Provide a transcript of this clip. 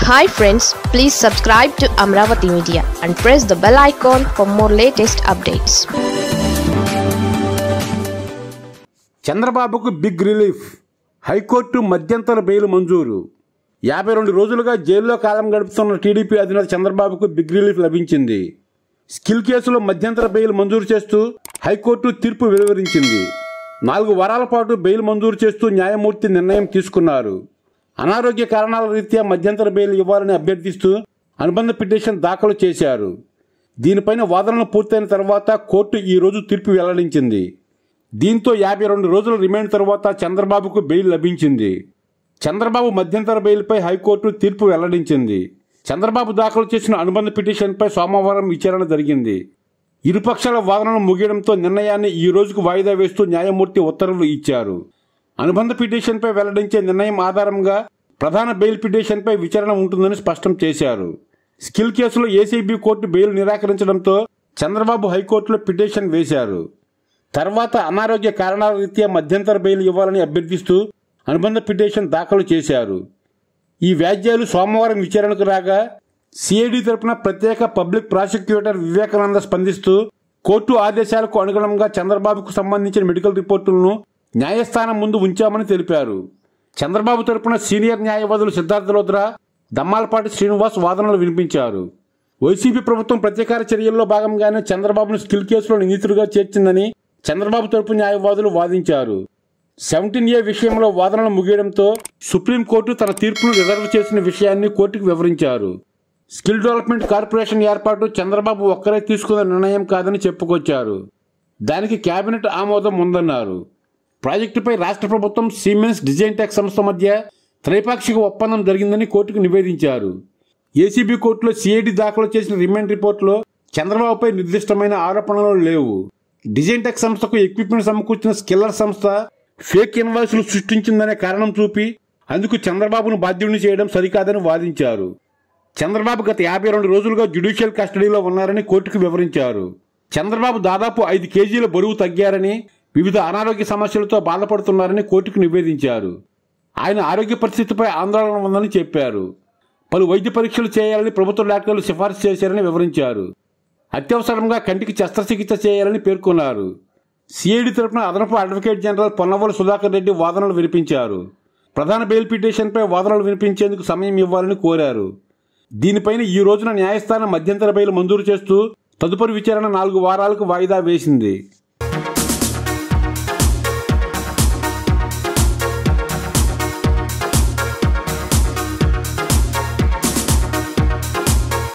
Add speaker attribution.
Speaker 1: hi friends please subscribe to Amaravati media and press the bell icon for more latest updates
Speaker 2: చంద్రబాబుకు big relief high court మధ్యంతర bail మంజూరు యాభై రెండు రోజులుగా జైల్లో కాలం గడుపుతున్న టీడీపీ అధినేత చంద్రబాబుకు బిగ్ రిలీఫ్ లభించింది స్కిల్ కేసులో మధ్యంతర బెయిల్ మంజూరు చేస్తూ హైకోర్టు తీర్పు వెలువరించింది నాలుగు వారాల పాటు బెయిల్ మంజూరు చేస్తూ న్యాయమూర్తి నిర్ణయం తీసుకున్నారు అనారోగ్య కారణాల రీత్యా మధ్యంతర బెయిల్ ఇవ్వాలని అభ్యర్థిస్తూ అనుబంధ పిటిషన్ దాఖలు చేశారు దీనిపైన వాదనలు పూర్తయిన తర్వాత కోర్టు ఈ రోజు తీర్పు వెల్లడించింది దీంతో యాభై రెండు రోజుల రిమాండ్ తర్వాత చంద్రబాబుకు బెయిల్ లభించింది చంద్రబాబు మధ్యంతర బెయిల్పై హైకోర్టు తీర్పు వెల్లడించింది చంద్రబాబు దాఖలు చేసిన అనుబంధ పిటిషన్పై సోమవారం విచారణ జరిగింది ఇరుపక్షాల వాదనలు ముగియడంతో నిర్ణయాన్ని ఈ రోజుకు వాయిదా వేస్తూ న్యాయమూర్తి ఉత్తర్వులు ఇచ్చారు అనుబంధ పిటిషన్పై వెల్లడించే నిర్ణయం ఆధారంగా ప్రధాన బెయిల్ పిటిషన్పై విచారణ ఉంటుందని స్పష్టం చేశారు స్కిల్ కేసులో ఏసీబీ కోర్టు బెయిల్ నిరాకరించడంతో చంద్రబాబు హైకోర్టులో పిటిషన్ వేశారు తర్వాత అనారోగ్య కారణాల రీత్యా మధ్యంతర బెయిల్ ఇవ్వాలని అభ్యర్థిస్తూ అనుబంధ పిటిషన్ దాఖలు చేశారు ఈ వ్యాజ్యాలు సోమవారం విచారణకు రాగా సిఐడి తరపున ప్రత్యేక పబ్లిక్ ప్రాసిక్యూటర్ వివేకానంద స్పందిస్తూ కోర్టు ఆదేశాలకు అనుగుణంగా చంద్రబాబుకు సంబంధించిన మెడికల్ రిపోర్టులను న్యాయస్థానం ముందు ఉంచామని తెలిపారు చంద్రబాబు తరపున సీనియర్ న్యాయవాదులు సిద్ధార్థ లోద్రా దమ్మాలపాటి శ్రీనివాస్ వాదనలు వినిపించారు వైసీపీ ప్రభుత్వం ప్రతీకార చర్యల్లో భాగంగానే చంద్రబాబును స్కిల్ కేసులో నిందితుడిగా చేర్చిందని చంద్రబాబు తరపు న్యాయవాదులు వాదించారు సెవెంటీన్ ఏ విషయంలో వాదనలు ముగియడంతో సుప్రీంకోర్టు తన తీర్పును రిజర్వ్ చేసిన విషయాన్ని కోర్టుకు వివరించారు స్కిల్ డెవలప్మెంట్ కార్పొరేషన్ ఏర్పాటు చంద్రబాబు ఒక్కరే తీసుకున్న నిర్ణయం కాదని చెప్పుకొచ్చారు దానికి కేబినెట్ ఆమోదం ఉందన్నారు ప్రాజెక్టుపై రాష్ట్ర ప్రభుత్వం సిమెన్స్ డిజైన్ టెక్ సంస్థ మధ్య త్రైపాక్షిక ఒప్పందం జరిగిందని కోర్టుకు నివేదించారు ఏసీబీ కోర్టులో సిఐడి దాఖలు చేసిన రిమాండ్ రిపోర్టులో చంద్రబాబుపై నిర్దిష్టమైన ఆరోపణలు లేవు డిజైన్ టెక్ సంస్థకు ఎక్విప్మెంట్ సమకూర్చిన స్కిల్లర్ సంస్థ ఫేక్ ఇన్వాయిస్లు సృష్టించిందనే కారణం చూపి అందుకు చంద్రబాబును బాధ్యుడిని చేయడం సరికాదని వాదించారు చంద్రబాబు గత యాభై రెండు రోజులుగా జ్యుడిషియల్ కస్టడీలో ఉన్నారని కోర్టుకు వివరించారు చంద్రబాబు దాదాపు ఐదు కేజీల బరువు తగ్గారని వివిధ అనారోగ్య సమస్యలతో బాధపడుతున్నారని కోర్టుకు నివేదించారు ఆయన ఆరోగ్య పరిస్థితిపై ఆందోళన ఉందని చెప్పారు పలు వైద్య పరీక్షలు చేయాలని ప్రభుత్వ డాక్టర్లు సిఫార్సు చేశారని వివరించారు అత్యవసరంగా కంటికి శస్త్రచికిత్స చేయాలని పేర్కొన్నారు సిఐడి తరపున అదనపు అడ్వకేట్ జనరల్ పొన్నవోలు సుధాకర్ రెడ్డి వాదనలు వినిపించారు ప్రధాన బెయిల్ పిటిషన్పై వాదనలు వినిపించేందుకు సమయం ఇవ్వాలని కోరారు దీనిపైన ఈ రోజున న్యాయస్థానం మధ్యంతర బెయిల్ మంజూరు చేస్తూ తదుపరి విచారణ నాలుగు వారాలకు వాయిదా వేసింది